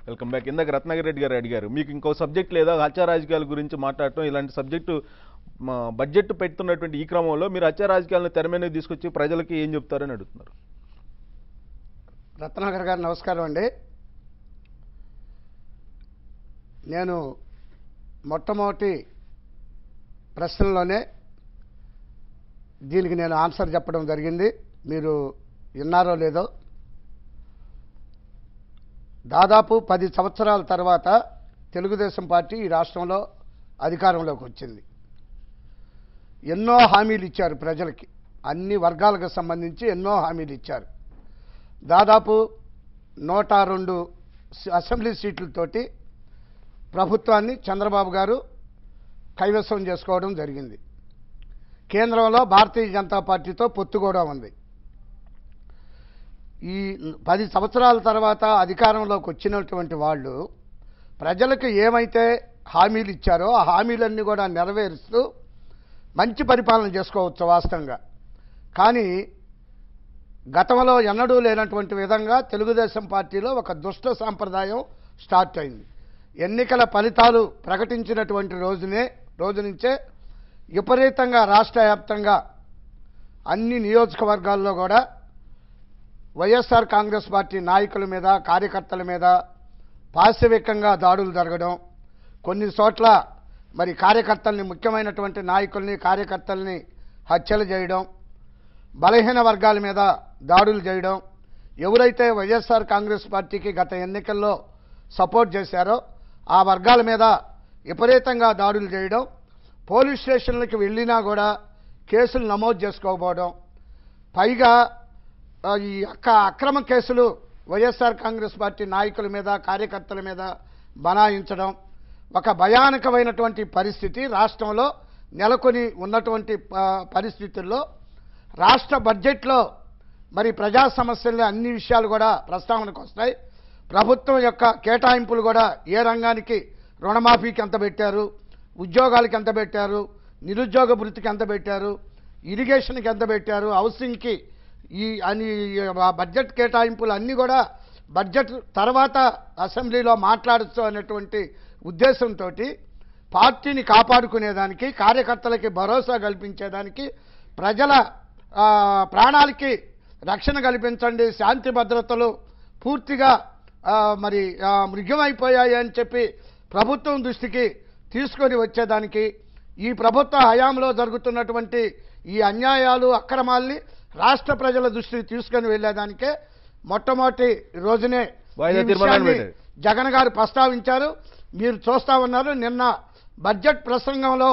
Welcome back ఇందాక రత్నాగిరి రెడ్డి గారు అడిగారు మీకు ఇంకో సబ్జెక్ట్ లేదా హత్య రాజకీయాల గురించి మాట్లాడటం ఇలాంటి సబ్జెక్టు మా బడ్జెట్ పెడుతున్నటువంటి ఈ క్రమంలో మీరు హత్య రాజకీయాలను తెర మీద తీసుకొచ్చి ప్రజలకి ఏం చెప్తారని అడుగుతున్నారు రత్నాకర్ గారు నమస్కారం అండి నేను మొట్టమొదటి ప్రశ్నలోనే దీనికి నేను ఆన్సర్ చెప్పడం జరిగింది మీరు విన్నారో లేదో దాదాపు పది సంవత్సరాల తర్వాత తెలుగుదేశం పార్టీ ఈ రాష్ట్రంలో అధికారంలోకి వచ్చింది ఎన్నో హామీలు ఇచ్చారు ప్రజలకి అన్ని వర్గాలకు సంబంధించి ఎన్నో హామీలు ఇచ్చారు దాదాపు నూట రెండు స- అసెంబ్లీ సీట్లతోటి ప్రభుత్వాన్ని చంద్రబాబు గారు కైవసం చేసుకోవడం జరిగింది కేంద్రంలో భారతీయ జనతా పార్టీతో పొత్తు కూడా ఉంది ఈ పది సంవత్సరాల తర్వాత అధికారంలోకి వచ్చినటువంటి వాళ్ళు ప్రజలకు ఏమైతే హామీలు ఇచ్చారో ఆ హామీలన్నీ కూడా నెరవేరుస్తూ మంచి పరిపాలన చేసుకోవచ్చు వాస్తవంగా కానీ గతంలో ఎన్నడూ లేనటువంటి విధంగా తెలుగుదేశం పార్టీలో ఒక దుష్ట సాంప్రదాయం స్టార్ట్ అయింది ఎన్నికల ఫలితాలు ప్రకటించినటువంటి రోజునే రోజు నుంచే విపరీతంగా రాష్ట్ర వ్యాప్తంగా అన్ని నియోజకవర్గాల్లో కూడా వైఎస్ఆర్ కాంగ్రెస్ పార్టీ నాయకుల మీద కార్యకర్తల మీద పాశవికంగా దాడులు జరగడం కొన్ని చోట్ల మరి కార్యకర్తల్ని ముఖ్యమైనటువంటి నాయకుల్ని కార్యకర్తల్ని హత్యలు చేయడం బలహీన వర్గాల మీద దాడులు చేయడం ఎవరైతే వైఎస్ఆర్ కాంగ్రెస్ పార్టీకి గత ఎన్నికల్లో సపోర్ట్ చేశారో ఆ వర్గాల మీద విపరీతంగా దాడులు చేయడం పోలీస్ స్టేషన్లకు వెళ్ళినా కూడా కేసులు నమోదు చేసుకోకపోవడం పైగా ఆ, ఈ అక్క అక్రమ కేసులు వైఎస్ఆర్ కాంగ్రెస్ పార్టీ నాయకుల మీద కార్యకర్తల మీద బనాయించడం ఒక భయానకమైనటువంటి పరిస్థితి రాష్ట్రంలో నెలకొని ఉన్నటువంటి ఆ, పరిస్థితుల్లో రాష్ట్ర బడ్జెట్లో మరి ప్రజా సమస్యలు అన్ని విషయాలు కూడా ప్రస్తావనకు వస్తాయి ప్రభుత్వం యొక్క కేటాయింపులు కూడా ఏ రంగానికి రుణమాఫీకి ఎంత పెట్టారు ఉద్యోగాలకి ఎంత పెట్టారు నిరుద్యోగ వృత్తికి ఎంత పెట్టారు ఇరిగేషన్కి ఎంత పెట్టారు హౌసింగ్కి ఈ అని ఆ బడ్జెట్ కేటాయింపులు అన్నీ కూడా బడ్జెట్ తర్వాత అసెంబ్లీలో మాట్లాడచ్చు అనేటువంటి ఉద్దేశంతో పార్టీని కాపాడుకునేదానికి కార్యకర్తలకి భరోసా కల్పించేదానికి ప్రజల ఆ, ప్రాణాలకి రక్షణ కల్పించండి శాంతి భద్రతలు పూర్తిగా ఆ, మరి ఆ, మృగ్యమైపోయాయి అని చెప్పి ప్రభుత్వం దృష్టికి తీసుకొని వచ్చేదానికి ఈ ప్రభుత్వ హయాంలో జరుగుతున్నటువంటి ఈ అన్యాయాలు అక్రమాల్ని రాష్ట్ర ప్రజల దృష్టికి తీసుకొని వెళ్ళేదానికే మొట్టమొదటి రోజునే వాయిదా ఈ తీర్మానాన్ని విషయాన్ని పెట్టారు. జగన్ గారు ప్రస్తావించారు మీరు చూస్తా ఉన్నారు నిన్న బడ్జెట్ ప్రసంగంలో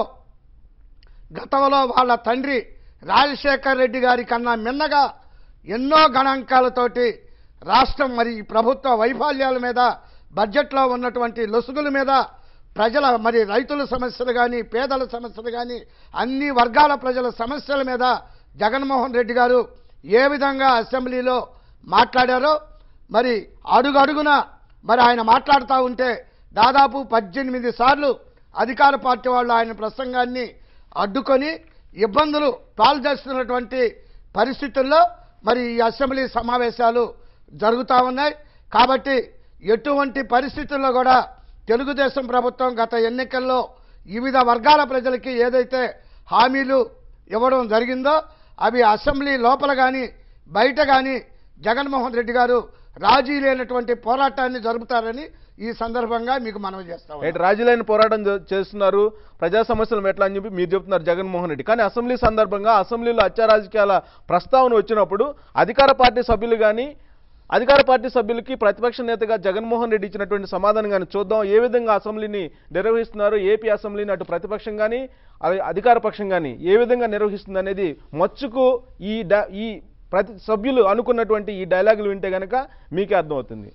గతంలో వాళ్ళ తండ్రి రాజశేఖర్ రెడ్డి గారి కన్నా మిన్నగా ఎన్నో గణాంకాలతోటి రాష్ట్రం మరి ఈ ప్రభుత్వ వైఫల్యాల మీద బడ్జెట్లో ఉన్నటువంటి లొసుగుల మీద ప్రజల మరి రైతుల సమస్యలు కానీ పేదల సమస్యలు కానీ అన్ని వర్గాల ప్రజల సమస్యల మీద జగన్మోహన్ రెడ్డి గారు ఏ విధంగా అసెంబ్లీలో మాట్లాడారో మరి అడుగడుగున మరి ఆయన మాట్లాడుతూ ఉంటే దాదాపు పద్దెనిమిది సార్లు అధికార పార్టీ వాళ్ళు ఆయన ప్రసంగాన్ని అడ్డుకొని ఇబ్బందులు పాలు చేస్తున్నటువంటి పరిస్థితుల్లో మరి ఈ అసెంబ్లీ సమావేశాలు జరుగుతూ ఉన్నాయి కాబట్టి ఎటువంటి పరిస్థితుల్లో కూడా తెలుగుదేశం ప్రభుత్వం గత ఎన్నికల్లో వివిధ వర్గాల ప్రజలకి ఏదైతే హామీలు ఇవ్వడం జరిగిందో అవి అసెంబ్లీ లోపల కానీ బయట కానీ జగన్మోహన్ రెడ్డి గారు రాజీ లేనటువంటి పోరాటాన్ని జరుపుతారని ఈ సందర్భంగా మీకు మనవి చేస్తాం రైట్ రాజీలైన పోరాటం చే- చేస్తున్నారు ప్రజా సమస్యలు ఎట్లా అని చెప్పి మీరు చెప్తున్నారు జగన్మోహన్ రెడ్డి కానీ అసెంబ్లీ సందర్భంగా అసెంబ్లీలో హత్య రాజకీయాల ప్రస్తావన వచ్చినప్పుడు అధికార పార్టీ సభ్యులు కానీ అధికార పార్టీ సభ్యులకి ప్రతిపక్ష నేతగా జగన్మోహన్ రెడ్డి ఇచ్చినటువంటి సమాధానం కానీ చూద్దాం ఏ విధంగా అసెంబ్లీని నిర్వహిస్తున్నారు ఏపీ అసెంబ్లీని అటు ప్రతిపక్షం కానీ అవి అధికార పక్షం కానీ ఏ విధంగా నిర్వహిస్తుంది అనేది మచ్చుకు ఈ డా- ఈ ప్రతి సభ్యులు అనుకున్నటువంటి ఈ డైలాగులు వింటే గనక మీకే అర్థమవుతుంది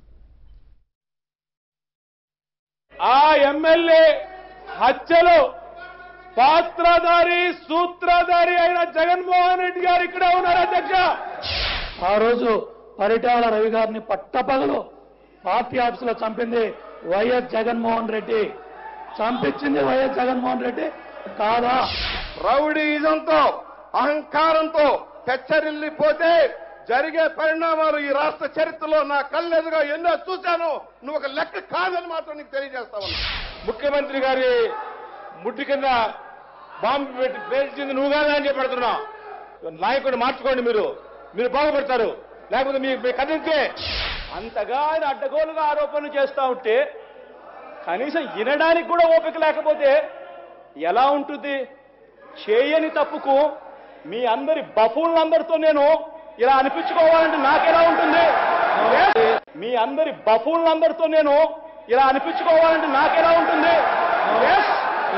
ఆ ఎమ్మెల్యే హత్యలో పాత్రధారి సూత్రధారి అయిన జగన్మోహన్ రెడ్డి గారు ఇక్కడే ఉన్నారు అధ్యక్ష ఆ రోజు పరిటాల రవి గారిని పట్టపగలు పార్టీ ఆఫీసులో చంపింది వైఎస్ జగన్మోహన్ రెడ్డి చంపించింది వైఎస్ జగన్మోహన్ రెడ్డి కాదా రౌడీయిజంతో అహంకారంతో పెచ్చరిల్లిపోతే జరిగే పరిణామాలు ఈ రాష్ట్ర చరిత్రలో నా కళ్ళెదుగా ఎన్నో చూశాను నువ్వు ఒక లెక్క కాదని మాత్రం నీకు తెలియజేస్తా ఉన్నా ముఖ్యమంత్రి గారి ముట్టి కింద బాంబు పెట్టి పేల్చింది నువ్వు కాదా అని చెప్పి పెడుతున్నావు నాయకుడిని మార్చుకోండి మీరు మీరు బాగుపడతారు లేకపోతే మీ మీ కదిలితే అంతగా ఆయన అడ్డగోలుగా ఆరోపణలు చేస్తా ఉంటే కనీసం వినడానికి కూడా ఓపిక లేకపోతే ఎలా ఉంటుంది చేయని తప్పుకు మీ అందరి బఫూన్లందరితో నేను ఇలా అనిపించుకోవాలంటే నాకెలా ఉంటుంది మీ అందరి బఫూన్లందరితో నేను ఇలా అనిపించుకోవాలంటే నాకెలా ఉంటుంది Yes?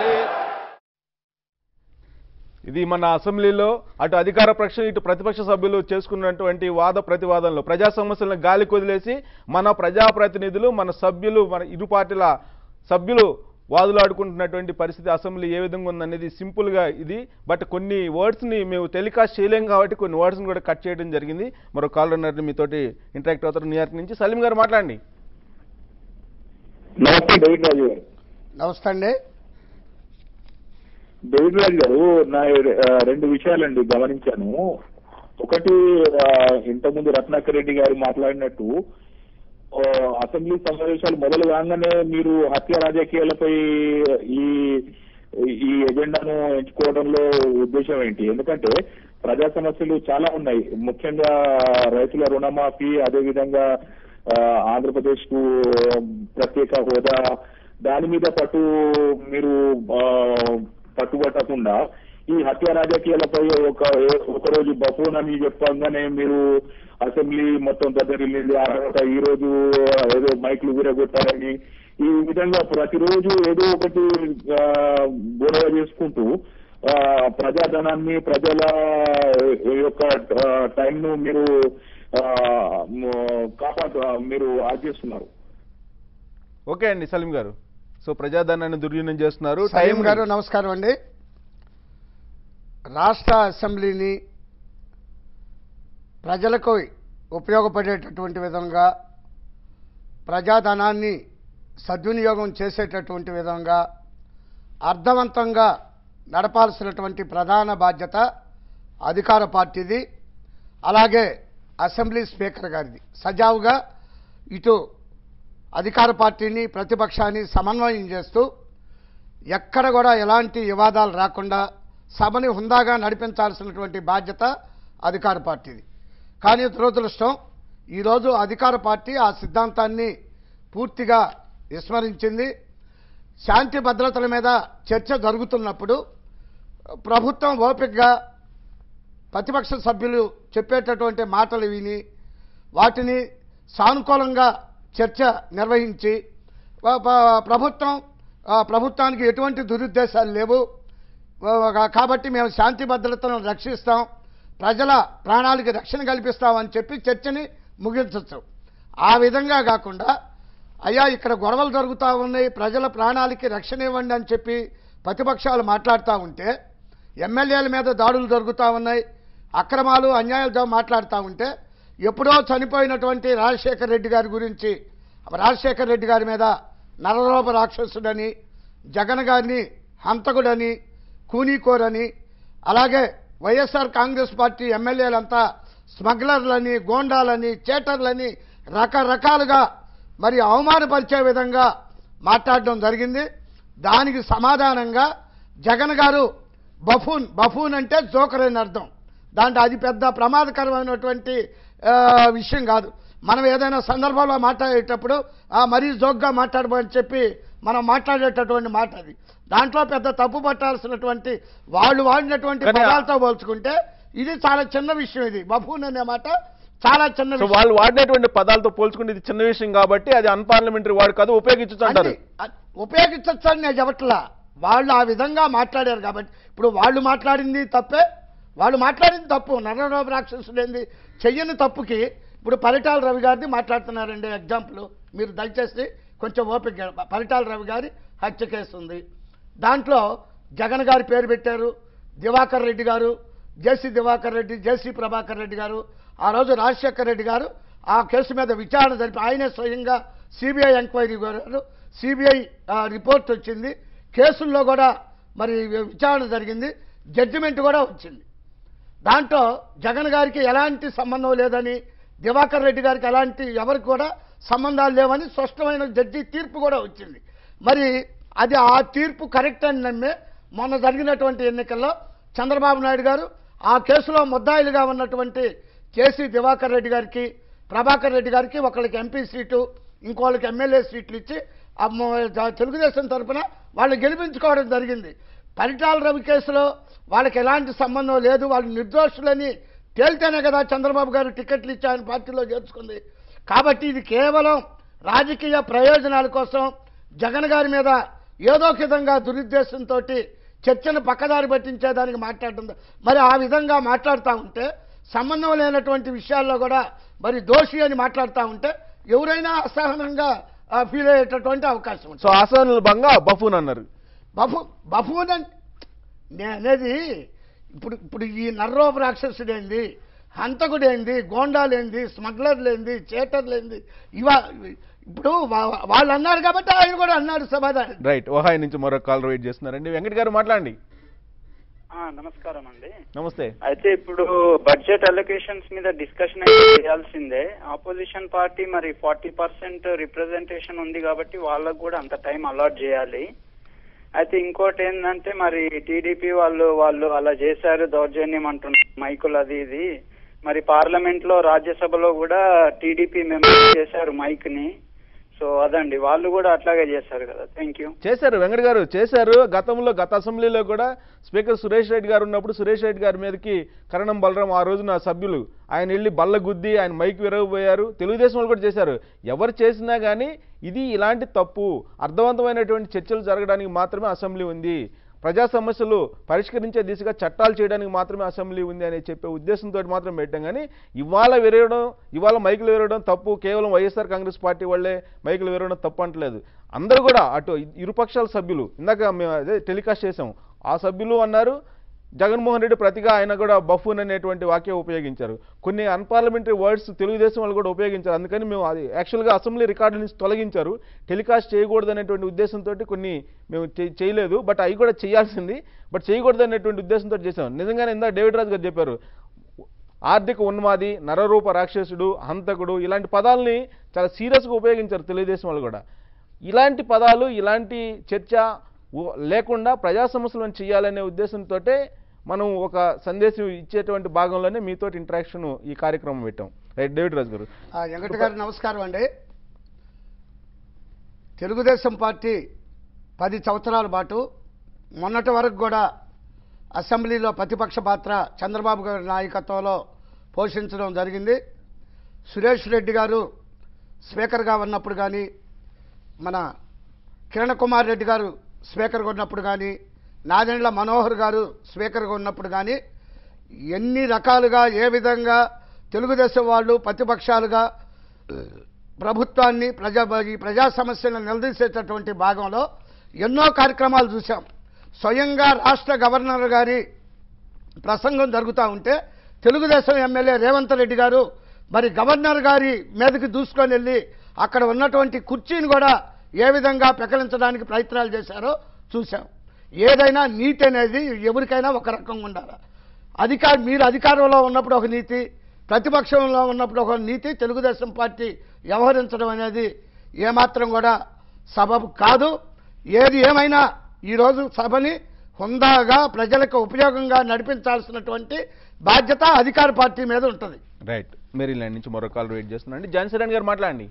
ఇది మన అసెంబ్లీలో అటు అధికార పక్షం ఇటు ప్రతిపక్ష సభ్యులు చేసుకున్నటువంటి వాద ప్రతివాదనలు ప్రజా సమస్యలను గాలి కొదిలేసి మన ప్రజాప్రతినిధులు మన సభ్యులు మన ఇరు పార్టీల సభ్యులు వాదులాడుకుంటున్నటువంటి పరిస్థితి అసెంబ్లీ ఏ విధంగా ఉందనేది సింపుల్గా ఇది బట్ కొన్ని వర్డ్స్ని మేము టెలికాస్ట్ చేయలేం కాబట్టి కొన్ని వర్డ్స్ని కూడా కట్ చేయడం జరిగింది మరో కాలర్ ఉన్నారని మీతోటి ఇంటరాక్ట్ అవుతారు న్యూయార్క్ నుంచి సలీం గారు మాట్లాడండి నమస్తే డేవిడ్ రాజు గారు నమస్తే అండి డేవిడ్ రాజు గారు నా ఆ, రెండు విషయాలండి గమనించాను ఒకటి ఆ, ఇంతకుముందు రత్నాకర్ రెడ్డి గారు మాట్లాడినట్టు ఆ, అసెంబ్లీ సమావేశాలు మొదలు కాగానే మీరు హత్య రాజకీయాలపై ఈ ఈ ఎజెండాను ఎంచుకోవడంలో ఉద్దేశం ఏంటి ఎందుకంటే ప్రజా సమస్యలు చాలా ఉన్నాయి ముఖ్యంగా రైతుల రుణమాఫీ అదేవిధంగా ఆ, ఆంధ్రప్రదేశ్ కు ప్రత్యేక హోదా దాని మీద పట్టు మీరు ఆ, పట్టుబట్టకుండా ఈ హత్య రాజకీయాలపై ఒక ఒక రోజు బఫూన్ అని చెప్పగానే మీరు అసెంబ్లీ మొత్తం దద్దరిల్లింది ఆ తర్వాత ఈ రోజు ఏదో మైకులు విరగొట్టారని ఈ విధంగా ప్రతిరోజు ఏదో ఒకటి ఆ, గొడవ చేసుకుంటూ ఆ, ప్రజాధనాన్ని ప్రజల యొక్క టైం ను మీరు ఆ, మ- కాపాడు మీరు ఆర్జిస్తున్నారు ఓకే అండి సలీం గారు సో ప్రజాధనాన్ని దుర్వినియోగం చేస్తున్నారు సలీం టైం గారు నమస్కారం అండి రాష్ట్ర అసెంబ్లీని ప్రజలకు ఉపయోగపడేటటువంటి విధంగా ప్రజాధనాన్ని సద్వినియోగం చేసేటటువంటి విధంగా అర్థవంతంగా నడపాల్సినటువంటి ప్రధాన బాధ్యత అధికార పార్టీది అలాగే అసెంబ్లీ స్పీకర్ గారిది సజావుగా ఇటు అధికార పార్టీని ప్రతిపక్షాన్ని సమన్వయం చేస్తూ ఎక్కడ కూడా ఎలాంటి వివాదాలు రాకుండా సభని హుందాగా నడిపించాల్సినటువంటి బాధ్యత అధికార పార్టీది కానీ దురదృష్టం ఈరోజు అధికార పార్టీ ఆ సిద్ధాంతాన్ని పూర్తిగా విస్మరించింది శాంతి భద్రతల మీద చర్చ జరుగుతున్నప్పుడు ప్రభుత్వం ఓపికగా ప్రతిపక్ష సభ్యులు చెప్పేటటువంటి మాటలు విని వాటిని సానుకూలంగా చర్చ నిర్వహించి ప- ప- ప్రభుత్వం ఆ, ప్రభుత్వానికి ఎటువంటి దురుద్దేశాలు లేవు ఆ, కాబట్టి మేము శాంతి భద్రతలను రక్షిస్తాం ప్రజల ప్రాణాలకి రక్షణ కల్పిస్తామని చెప్పి చర్చని ముగించవచ్చు ఆ విధంగా కాకుండా అయ్యా ఇక్కడ గొడవలు జరుగుతూ ఉన్నాయి ప్రజల ప్రాణాలకి రక్షణ ఇవ్వండి అని చెప్పి ప్రతిపక్షాలు మాట్లాడుతూ ఉంటే ఎమ్మెల్యేల మీద దాడులు జరుగుతూ ఉన్నాయి అక్రమాలు అన్యాయాలు జ- మాట్లాడుతూ ఉంటే ఎప్పుడో చనిపోయినటువంటి రాజశేఖర్ రెడ్డి గారి గురించి రాజశేఖర్ రెడ్డి గారి మీద నరలోప రాక్షసుడని జగన్ గారిని హంతకుడని కూనీకోరని అలాగే వైఎస్ఆర్ కాంగ్రెస్ పార్టీ ఎమ్మెల్యేలంతా స్మగ్లర్లని గోండాలని చేటర్లని రకరకాలుగా మరి అవమానపరిచే విధంగా మాట్లాడడం జరిగింది దానికి సమాధానంగా జగన్ గారు బఫూన్ బఫూన్ అంటే జోకర్ అని అర్థం దాంట్లో అది పెద్ద ప్రమాదకరమైనటువంటి ఆ, విషయం కాదు మనం ఏదైనా సందర్భంలో మాట్లాడేటప్పుడు ఆ, మరీ జోక్గా మాట్లాడమని చెప్పి మనం మాట్లాడేటటువంటి మాట అది దాంట్లో పెద్ద తప్పు పట్టాల్సినటువంటి వాళ్ళు వాడినటువంటి కానీ ఆ- పదాలతో పోల్చుకుంటే ఇది చాలా చిన్న విషయం ఇది బఫూన్ అనే మాట చాలా చిన్న సో విషయం వాళ్ళు వాడినటువంటి పదాలతో పోల్చుకుంటే ఇది చిన్న విషయం కాబట్టి అది అన్పార్లమెంటరీ వాడు కాదు ఉపయోగించచ్చు అంటారు అది- అది ఉపయోగించచ్చు అని నేను చెప్పట్లా వాళ్ళు ఆ విధంగా మాట్లాడారు కాబట్టి ఇప్పుడు వాళ్ళు మాట్లాడింది తప్పే వాళ్ళు మాట్లాడింది తప్పు నరరాబు రాక్షసుడేంది చెయ్యని తప్పుకి ఇప్పుడు పరిటాల రవి గారిది మాట్లాడుతున్నారండి ఎగ్జాంపుల్ మీరు దయచేసి కొంచెం ఓపిక పరిటాల రవి గారి హత్య కేసు ఉంది దాంట్లో జగన్ గారి పేరు పెట్టారు దివాకర్ రెడ్డి గారు జేసీ దివాకర్ రెడ్డి జేసీ ప్రభాకర్ రెడ్డి గారు ఆ రోజు రాజశేఖర రెడ్డి గారు ఆ కేసు మీద విచారణ జరిపి ఆయనే స్వయంగా సిబిఐ ఎంక్వైరీ గారు సిబిఐ రిపోర్ట్ వచ్చింది కేసుల్లో కూడా మరి విచారణ జరిగింది జడ్జిమెంట్ కూడా వచ్చింది దాంట్లో జగన్ గారికి ఎలాంటి సంబంధం లేదని దివాకర్ రెడ్డి గారికి ఎలాంటి ఎవరికి కూడా సంబంధాలు లేవని స్పష్టమైన జడ్జి తీర్పు కూడా వచ్చింది మరి అది ఆ తీర్పు కరెక్ట్ అని నమ్మే మొన్న జరిగినటువంటి ఎన్నికల్లో చంద్రబాబు నాయుడు గారు ఆ కేసులో ముద్దాయిలుగా ఉన్నటువంటి కేసీ దివాకర్ రెడ్డి గారికి ప్రభాకర్ రెడ్డి గారికి ఒకళ్ళకి ఎంపీ సీటు ఇంకోళ్ళకి ఎమ్మెల్యే సీట్లు ఇచ్చి ఆ మొ- జ- తెలుగుదేశం తరఫున వాళ్ళు గెలిపించుకోవడం జరిగింది పరిటాల రవి కేసులో వాళ్ళకి ఎలాంటి సంబంధం లేదు వాళ్ళు నిర్దోషులని తేలితేనే కదా చంద్రబాబు గారు టికెట్లు ఇచ్చి ఆయన పార్టీలో చేర్చుకుంది కాబట్టి ఇది కేవలం రాజకీయ ప్రయోజనాల కోసం జగన్ గారి మీద ఏదో ఒక విధంగా దురుద్దేశంతో చర్చను పక్కదారి పట్టించేదానికి మాట్లాడుతుంది మరి ఆ విధంగా మాట్లాడుతూ ఉంటే సంబంధం లేనటువంటి విషయాల్లో కూడా మరి దోషి అని మాట్లాడుతూ ఉంటే ఎవరైనా అసహనంగా ఫీల్ అయ్యేటటువంటి అవకాశం ఉంది సో అసంభంగా బఫూన్ అన్నారు బఫు బఫూన్ అంటే నేను అనేది ఇప్పుడు ఇప్పుడు ఈ నర్రోప రాక్షసుడేంది హంతకుడేంది గోండాలేంది స్మగ్లర్లేంది చేటర్లేంది ఇవా ఇప్పుడు వా- వాళ్ళు అన్నారు కాబట్టి ఆయన కూడా అన్నాడు సమాధానం రైట్ ఓహాయ్ నుంచి మరో కాల్ వెయిట్ చేస్తున్నారండి వెంకట్ గారు మాట్లాడండి ఆ, నమస్కారం అండి నమస్తే అయితే ఇప్పుడు బడ్జెట్ అలొకేషన్స్ మీద డిస్కషన్ అయితే చేయాల్సిందే ఆపోజిషన్ పార్టీ మరి ఫార్టీ పర్సెంట్ రిప్రజెంటేషన్ ఉంది కాబట్టి వాళ్ళకు కూడా అంత టైం అలాట్ చేయాలి అయితే ఇంకోటి ఏంటంటే మరి టీడీపీ వాళ్ళు వాళ్ళు అలా చేశారు దౌర్జన్యం అంటున్నారు మైకులు అది ఇది మరి పార్లమెంట్ లో రాజ్యసభలో కూడా టీడీపీ మెంబర్స్ చేశారు మైక్ ని సో అదండి వాళ్ళు కూడా అట్లాగే చేశారు కదా థ్యాంక్ యూ చేశారు వెంకట్ గారు చేశారు గతంలో గత అసెంబ్లీలో కూడా స్పీకర్ సురేష్ రెడ్డి గారు ఉన్నప్పుడు సురేష్ రెడ్డి గారి మీదకి కరణం బలరాం ఆ రోజున సభ్యులు ఆయన వెళ్ళి బల్ల గుద్ది ఆయన మైక్ విరగబోయారు తెలుగుదేశం వాళ్ళు కూడా చేశారు ఎవరు చేసినా కానీ ఇది ఇలాంటి తప్పు అర్థవంతమైనటువంటి చర్చలు జరగడానికి మాత్రమే అసెంబ్లీ ఉంది ప్రజా సమస్యలు పరిష్కరించే దిశగా చట్టాలు చేయడానికి మాత్రమే అసెంబ్లీ ఉంది అని చెప్పే ఉద్దేశంతో మాత్రం పెట్టాం కానీ ఇవాళ విరగడం ఇవాళ మైకులు విరగడం తప్పు కేవలం వైఎస్ఆర్ కాంగ్రెస్ పార్టీ వాళ్ళే మైకులు విరగడం తప్పు అంటలేదు అందరూ కూడా అటు ఇరుపక్షాల సభ్యులు ఇందాక మేము అదే టెలికాస్ట్ చేసాం ఆ సభ్యులు అన్నారు జగన్మోహన్ రెడ్డి ప్రతిగా ఆయన కూడా బఫూన్ అనేటువంటి వాక్యం ఉపయోగించారు కొన్ని అన్పార్లమెంటరీ వర్డ్స్ తెలుగుదేశం వాళ్ళు కూడా ఉపయోగించారు అందుకని మేము అది యాక్చువల్గా అసెంబ్లీ రికార్డు నుంచి తొలగించారు టెలికాస్ట్ చేయకూడదు అనేటువంటి ఉద్దేశంతో కొన్ని మేము చే- చేయలేదు బట్ అవి కూడా చేయాల్సింది బట్ చేయకూడదు అనేటువంటి ఉద్దేశంతో చేసాం నిజంగానే ఇందాక డేవిడ్ రాజు గారు చెప్పారు ఆర్థిక ఉన్మాది నరరూప రాక్షసుడు హంతకుడు ఇలాంటి పదాలని చాలా సీరియస్గా ఉపయోగించారు తెలుగుదేశం వాళ్ళు కూడా ఇలాంటి పదాలు ఇలాంటి చర్చ ఉ- లేకుండా ప్రజా సమస్యలను చేయాలనే ఉద్దేశంతో మనం ఒక సందేశం ఇచ్చేటువంటి భాగంలోనే మీతో ఇంటరాక్షన్ ఈ కార్యక్రమం పెట్టాం రైట్ డేవిడ్ రాజు గారు ఆ, వెంకట గారు నమస్కారం అండి తెలుగుదేశం పార్టీ పది సంవత్సరాల పాటు మొన్నటి వరకు కూడా అసెంబ్లీలో ప్రతిపక్ష పాత్ర చంద్రబాబు గారి నాయకత్వంలో పోషించడం జరిగింది సురేష్ రెడ్డి గారు స్పీకర్గా ఉన్నప్పుడు కానీ మన కిరణ్ కుమార్ రెడ్డి గారు స్పీకర్గా ఉన్నప్పుడు కానీ నాదెండ్ల మనోహర్ గారు స్పీకర్గా ఉన్నప్పుడు కానీ ఎన్ని రకాలుగా ఏ విధంగా తెలుగుదేశం వాళ్ళు ప్రతిపక్షాలుగా ప్రభుత్వాన్ని ప్రజా ఈ ప్రజా సమస్యలను నిలదీసేటటువంటి భాగంలో ఎన్నో కార్యక్రమాలు చూసాం స్వయంగా రాష్ట్ర గవర్నర్ గారి ప్రసంగం జరుగుతూ ఉంటే తెలుగుదేశం ఎమ్మెల్యే రేవంత్ రెడ్డి గారు మరి గవర్నర్ గారి మీదకి దూసుకొని వెళ్ళి అక్కడ ఉన్నటువంటి కుర్చీని కూడా ఏ విధంగా పెకలించడానికి ప్రయత్నాలు చేశారో చూసాం ఏదైనా నీతి అనేది ఎవరికైనా ఒక రకంగా ఉండాలి అధికార మీరు అధికారంలో ఉన్నప్పుడు ఒక నీతి ప్రతిపక్షంలో ఉన్నప్పుడు ఒక నీతి తెలుగుదేశం పార్టీ వ్యవహరించడం అనేది ఏమాత్రం కూడా సబబు కాదు ఏది ఏమైనా ఈరోజు సభని హుందాగా ప్రజలకు ఉపయోగంగా నడిపించాల్సినటువంటి బాధ్యత అధికార పార్టీ మీద ఉంటుంది రైట్ మేరీల్యాండ్ నుంచి మరో కాల్ వెయిట్ చేస్తున్నాం అండి జాన్సన్ గారు మాట్లాడండి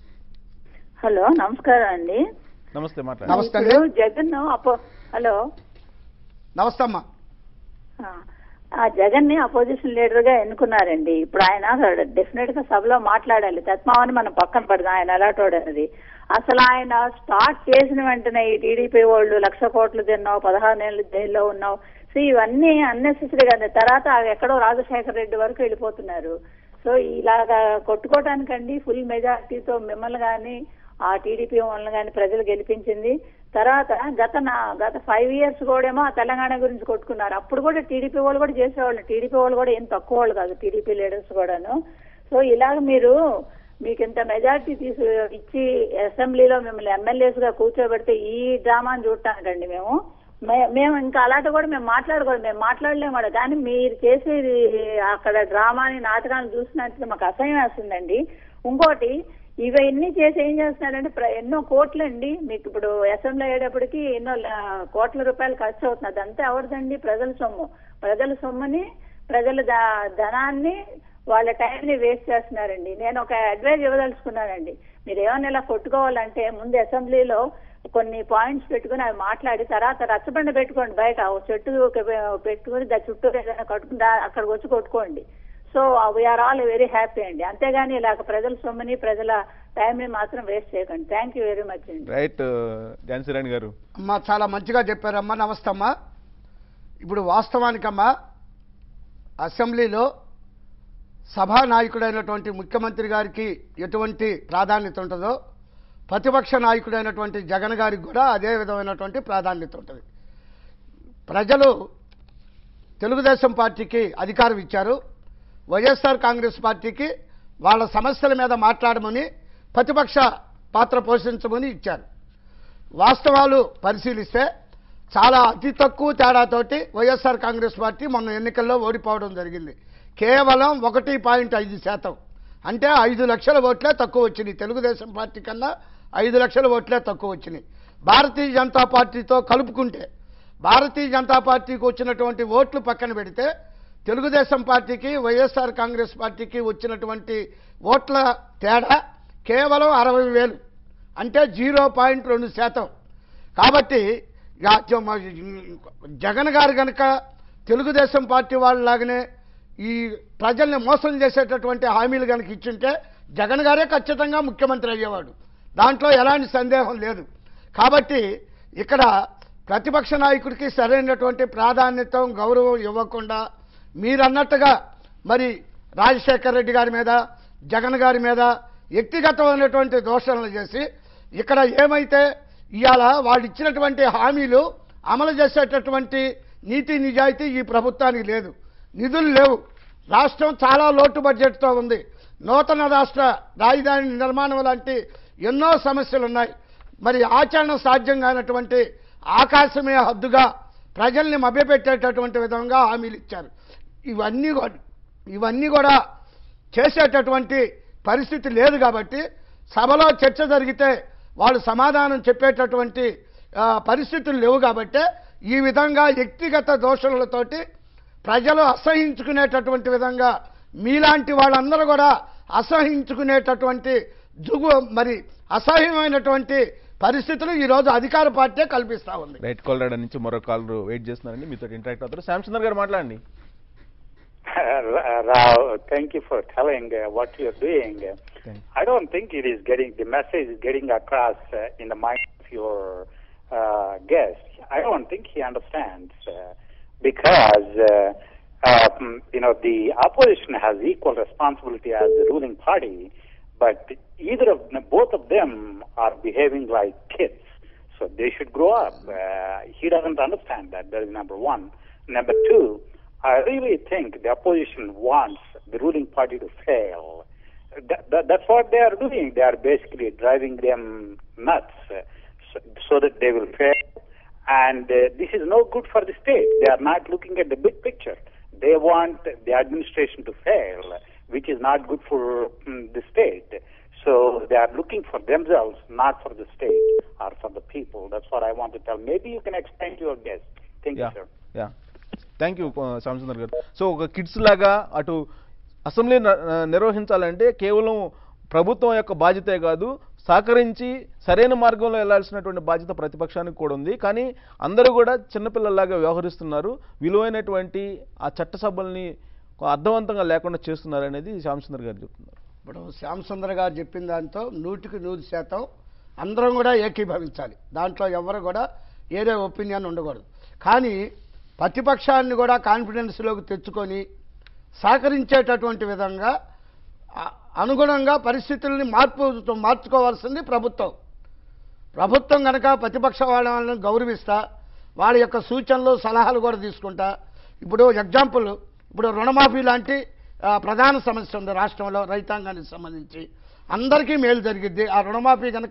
హలో నమస్కారం అండి నమస్తే మాట్లాడండి నమస్తే అండి. ఇప్పుడు జగన్ అపో హలో నమస్తే అమ్మా ఆ, ఆ జగన్ ని అపోజిషన్ లీడర్ గా ఎన్నుకున్నారండి ఇప్పుడు ఆయన డెఫినెట్ గా సభలో మాట్లాడాలి తత్మావని మనం పక్కన పడదాం ఆయన ఎలాటోడు అనేది అసలు ఆయన స్టార్ట్ చేసిన వెంటనే ఈ టీడీపీ వాళ్ళు లక్ష కోట్లు తిన్నావు పదహారు నెలలు జైల్లో ఉన్నావు సో ఇవన్నీ అన్నెసెసరీ కదా తర్వాత అవి ఎక్కడో రాజశేఖర రెడ్డి వరకు వెళ్ళిపోతున్నారు సో ఇలాగా కొట్టుకోవటానికండి ఫుల్ మెజార్టీతో మిమ్మల్ని కానీ ఆ టీడీపీ వాళ్ళని కానీ ప్రజలు గెలిపించింది తర్వాత గత నా గత ఫైవ్ ఇయర్స్ కూడామో ఆ తెలంగాణ గురించి కొట్టుకున్నారు అప్పుడు కూడా టీడీపీ వాళ్ళు కూడా చేసేవాళ్ళు టీడీపీ వాళ్ళు కూడా ఏం తక్కువ వాళ్ళు కాదు టీడీపీ లీడర్స్ కూడాను సో ఇలాగ మీరు మీకు ఇంత మెజార్టీ తీసు ఇచ్చి అసెంబ్లీలో మిమ్మల్ని ఎమ్మెల్యేస్ గా కూర్చోబెడితే ఈ డ్రామాని చూడటానికండి మేము మే- మేము ఇంకా అలాంటి కూడా మేము మాట్లాడకూడదు మేము మాట్లాడలేము కూడా కానీ మీరు చేసేది అక్కడ డ్రామాని నాటకాన్ని చూసినట్టు మాకు అసహ్యం వేస్తుందండి ఇంకోటి ఇవన్నీ చేసి ఏం చేస్తున్నారంటే ప్ర- ఎన్నో కోట్లండి మీకు ఇప్పుడు అసెంబ్లీ అయ్యేటప్పటికి ఎన్నో ల- కోట్ల రూపాయలు ఖర్చు అవుతుంది అదంతా ఎవరిదండి ప్రజల సొమ్ము ప్రజల సొమ్ముని ప్రజల ద- ధనాన్ని వాళ్ళ టైంని వేస్ట్ చేస్తున్నారండి నేను ఒక అడ్వైజ్ ఇవ్వదలుచుకున్నానండి మీరు ఏమైనా ఇలా కొట్టుకోవాలంటే ముందు అసెంబ్లీలో కొన్ని పాయింట్స్ పెట్టుకుని అవి మాట్లాడి తర్వాత రచ్చబండ పెట్టుకోండి బయట ఓ చెట్టు ఒక పెట్టుకుని దాని చుట్టూ ఏదైనా కట్టుకుని దా- అక్కడికి వచ్చి కొట్టుకోండి so we are all very happy అండి అంతేగాని ఇలాగ ప్రజల సొమ్ముని ప్రజల టైంని మాత్రం వేస్ట్ చేయకండి థ్యాంక్ యూ వెరీ మచ్ అండి రైట్ ఝాన్సీ రాణి గారు అమ్మా చాలా మంచిగా చెప్పారమ్మా నమస్తే అమ్మా ఇప్పుడు వాస్తవానికమ్మా అసెంబ్లీలో సభానాయకుడైనటువంటి ముఖ్యమంత్రి గారికి ఎటువంటి ప్రాధాన్యత ఉంటుందో ప్రతిపక్ష నాయకుడైనటువంటి జగన్ గారికి కూడా అదే విధమైనటువంటి ప్రాధాన్యత ఉంటుంది ప్రజలు తెలుగుదేశం పార్టీకి అధికారం ఇచ్చారు వైఎస్ఆర్ కాంగ్రెస్ పార్టీకి వాళ్ళ సమస్యల మీద మాట్లాడమని ప్రతిపక్ష పాత్ర పోషించమని ఇచ్చారు వాస్తవాలు పరిశీలిస్తే చాలా అతి తక్కువ తేడాతోటి వైఎస్ఆర్ కాంగ్రెస్ పార్టీ మొన్న ఎన్నికల్లో ఓడిపోవడం జరిగింది కేవలం ఒకటి పాయింట్ ఐదు శాతం అంటే ఐదు లక్షల ఓట్లే తక్కువ వచ్చినాయి తెలుగుదేశం పార్టీ కన్నా ఐదు లక్షల ఓట్లే తక్కువ వచ్చినాయి భారతీయ జనతా పార్టీతో కలుపుకుంటే భారతీయ జనతా పార్టీకి వచ్చినటువంటి ఓట్లు పక్కన పెడితే తెలుగుదేశం పార్టీకి వైఎస్ఆర్ కాంగ్రెస్ పార్టీకి వచ్చినటువంటి ఓట్ల తేడా కేవలం అరవై వేలు అంటే జీరో పాయింట్ రెండు శాతం కాబట్టి ఇక జ- మ- జగన్ గారు కనుక తెలుగుదేశం పార్టీ వాళ్ళలాగానే ఈ ప్రజల్ని మోసం చేసేటటువంటి హామీలు కనుక ఇచ్చుంటే జగన్ గారే ఖచ్చితంగా ముఖ్యమంత్రి అయ్యేవాడు దాంట్లో ఎలాంటి సందేహం లేదు కాబట్టి ఇక్కడ ప్రతిపక్ష నాయకుడికి సరైనటువంటి ప్రాధాన్యత గౌరవం ఇవ్వకుండా మీరన్నట్టుగా మరి రాజశేఖర్ రెడ్డి గారి మీద జగన్ గారి మీద వ్యక్తిగతమైనటువంటి దోషణలు చేసి ఇక్కడ ఏమైతే ఇవాళ వాళ్ళు ఇచ్చినటువంటి హామీలు అమలు చేసేటటువంటి నీతి నిజాయితీ ఈ ప్రభుత్వానికి లేదు నిధులు లేవు రాష్ట్రం చాలా లోటు బడ్జెట్తో ఉంది నూతన రాష్ట్ర రాజధాని నిర్మాణం లాంటి ఎన్నో సమస్యలు ఉన్నాయి మరి ఆచరణ సాధ్యం కానటువంటి ఆకాశమే హద్దుగా ప్రజల్ని మభ్యపెట్టేటటువంటి విధంగా హామీలు ఇచ్చారు ఇవన్నీ కూడా ఇవన్నీ కూడా చేసేటటువంటి పరిస్థితి లేదు కాబట్టి సభలో చర్చ జరిగితే వాళ్ళు సమాధానం చెప్పేటటువంటి ఆ, పరిస్థితులు లేవు కాబట్టి ఈ విధంగా వ్యక్తిగత దోషణలతోటి ప్రజలు అసహించుకునేటటువంటి విధంగా మీలాంటి వాళ్ళందరూ కూడా అసహించుకునేటటువంటి జుగు మరి అసహ్యమైనటువంటి పరిస్థితులు ఈరోజు అధికార పార్టీ కల్పిస్తా ఉంది రైట్ కోల్రాడ నుంచి మరో కాల్ వెయిట్ చేస్తున్నారండి మీతో ఇంటరాక్ట్ అవుతారు శ్యామచంద్ర గారు మాట్లాడండి Rao, thank you for telling uh, what you're doing. Thank I don't think it is getting the message is getting across uh, in the mind of your uh, guest. I don't think he understands uh, because uh, um, you know the opposition has equal responsibility as the ruling party, but either of both of them are behaving like kids. So they should grow up. Uh, he doesn't understand that. That is number one. Number two, I really think the opposition wants the ruling party to fail. That, that, that's what they are doing. They are basically driving them nuts uh, so, so that they will fail. And uh, this is no good for the state. They are not looking at the big picture. They want the administration to fail, which is not good for mm, the state. So they are looking for themselves, not for the state or for the people. That's what I want to tell. Maybe you can explain to your guest. Thank yeah you, sir. Yeah thank you Shyamachandra గారు so ఒక kids లాగా అటు assembly న- నిర్వహించాలంటే కేవలం ప్రభుత్వం యొక్క బాధ్యతే కాదు సహకరించి సరైన మార్గంలో వెళ్లాల్సినటువంటి బాధ్యత ప్రతిపక్షానికి కూడా ఉంది కానీ అందరూ కూడా చిన్నపిల్లల్లాగా వ్యవహరిస్తున్నారు విలువైనటువంటి ఆ చట్టసభల్ని అర్థవంతంగా లేకుండా చేస్తున్నారు అనేది శ్యామచంద్ర గారు చెప్తున్నారు ఇప్పుడు శ్యామ్ సుందర్ గారు చెప్పిన దాంతో నూటికి నూరు శాతం అందరం కూడా ఏకీభవించాలి దాంట్లో ఎవరు కూడా ఏదే ఒపీనియన్ ఉండకూడదు కానీ ప్రతిపక్షాన్ని కూడా కాన్ఫిడెన్స్లోకి తెచ్చుకొని సహకరించేటటువంటి విధంగా అ- అనుగుణంగా పరిస్థితుల్ని మార్పు మార్చుకోవాల్సింది ప్రభుత్వం ప్రభుత్వం కనుక ప్రతిపక్ష వాళ్ళని గౌరవిస్తా వాళ్ళ యొక్క సూచనలు సలహాలు కూడా తీసుకుంటా ఇప్పుడు ఎగ్జాంపుల్ ఇప్పుడు రుణమాఫీ లాంటి ఆ, ప్రధాన సమస్య ఉంది రాష్ట్రంలో రైతాంగానికి సంబంధించి అందరికీ మేలు జరిగిద్ది ఆ రుణమాఫీ కనుక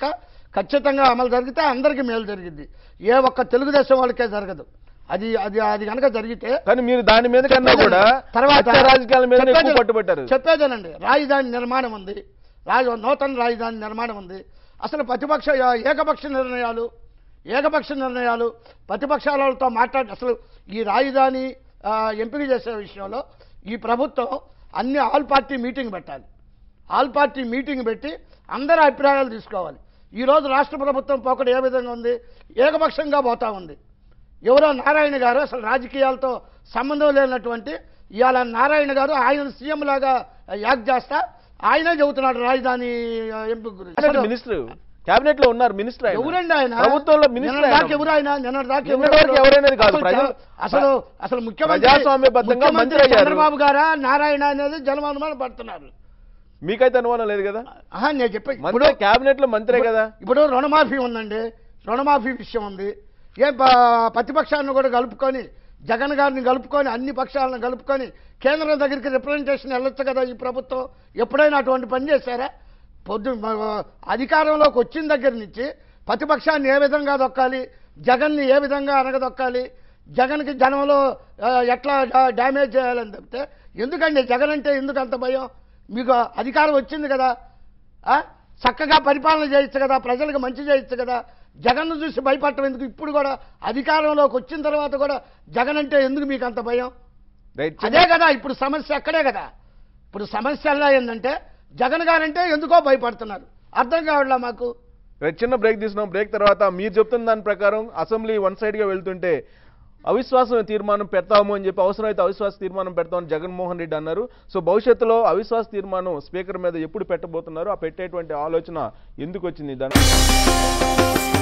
ఖచ్చితంగా అమలు జరిగితే అందరికీ మేలు జరిగింది ఏ ఒక్క తెలుగుదేశం వాళ్ళకే జరగదు అది అది అది కనుక జరిగితే కానీ మీరు దాని మీద కన్నా కూడా హత్య రాజకీయాల మీద ఎక్కువ చెప్పేది- పట్టుబట్టారు చెప్పేదేనండి రాజధాని నిర్మాణం ఉంది రాజ నూతన రాజధాని నిర్మాణం ఉంది అసలు ప్రతిపక్ష ఏకపక్ష నిర్ణయాలు ఏకపక్ష నిర్ణయాలు ప్రతిపక్షాలతో మాట్లాడి అసలు ఈ రాజధాని ఆ, ఎంపిక చేసే విషయంలో ఈ ప్రభుత్వం అన్ని ఆల్ పార్టీ మీటింగ్ పెట్టాలి ఆల్ పార్టీ మీటింగ్ పెట్టి అందరి అభిప్రాయాలు తీసుకోవాలి ఈరోజు రాష్ట్ర ప్రభుత్వం పోకడ ఏ విధంగా ఉంది ఏకపక్షంగా పోతా ఉంది ఎవరో నారాయణ గారు అసలు రాజకీయాలతో సంబంధం లేనటువంటి ఇవాళ నారాయణ గారు ఆయన సీఎం లాగా యాక్ట్ చేస్తా ఆయనే చెబుతున్నాడు రాజధాని ఆ, ఎంపిక గురించి అసలు మినిస్టర్ కేబినెట్ లో ఉన్నారు మినిస్టర్ ఆయన. ఎవరండి ఆయన ప్రభుత్వంలో మినిస్టర్ నిన్నటి ఆయన. దాకా ఎవరు ఆయన నిన్నటి దాకా నిన్నటి ఎవరు? వరకు ఎవరైనది కాదు. అసలు ప్రజలు- అసలు అసలు ముఖ్యమంత్రి ప్రజాస్వామ్యబద్ధంగా ముఖ్యమంత్రి మంత్రి అయ్యారు. చంద్రబాబు గారా నారాయణ అనేది జనమనుమానం పడుతున్నారు మీకైతే అనుమానం లేదు కదా ఆహా, నేను చెప్పే మంత్రి కేబినెట్ లో మంత్రే కదా ఇప్పుడు రుణమాఫీ ఉందండి రుణమాఫీ విషయం ఉంది ఏ ప- ప్రతిపక్షాలను కూడా కలుపుకొని జగన్ గారిని కలుపుకొని అన్ని పక్షాలను కలుపుకొని కేంద్రం దగ్గరికి రిప్రజెంటేషన్ వెళ్ళొచ్చు కదా ఈ ప్రభుత్వం ఎప్పుడైనా అటువంటి పని చేశారా పొద్దు మ- అధికారంలోకి వచ్చిన దగ్గర నుంచి ప్రతిపక్షాన్ని ఏ విధంగా దొక్కాలి జగన్ని ఏ విధంగా అనగదొక్కాలి జగన్కి జనంలో ఆ, ఎట్లా డా- డ్యామేజ్ చేయాలని చెప్తే ఎందుకండి జగన్ అంటే ఎందుకు అంత భయం మీకు అధికారం వచ్చింది కదా ఆ? చక్కగా పరిపాలన చేయొచ్చు కదా ప్రజలకు మంచి చేయొచ్చు కదా జగన్ను చూసి భయపడటం ఎందుకు ఇప్పుడు కూడా అధికారంలోకి వచ్చిన తర్వాత కూడా జగన్ అంటే ఎందుకు మీకు అంత భయం రైట్ అదే కదా ఇప్పుడు సమస్య అక్కడే కదా ఇప్పుడు సమస్య ఎలా ఏంటంటే జగన్ గారంటే ఎందుకో భయపడుతున్నారు అర్థం కావట్లా మాకు రైట్, చిన్న బ్రేక్ తీసుకున్నాం బ్రేక్ తర్వాత మీరు చెప్తున్న దాని ప్రకారం అసెంబ్లీ వన్ సైడ్ గా వెళ్తుంటే అవిశ్వాసం తీర్మానం పెడతాము అని చెప్పి అవసరమైతే అవిశ్వాస తీర్మానం పెడతామని జగన్మోహన్ రెడ్డి అన్నారు సో భవిష్యత్తులో అవిశ్వాస తీర్మానం స్పీకర్ మీద ఎప్పుడు పెట్టబోతున్నారు ఆ పెట్టేటువంటి ఆలోచన ఎందుకు వచ్చింది దాని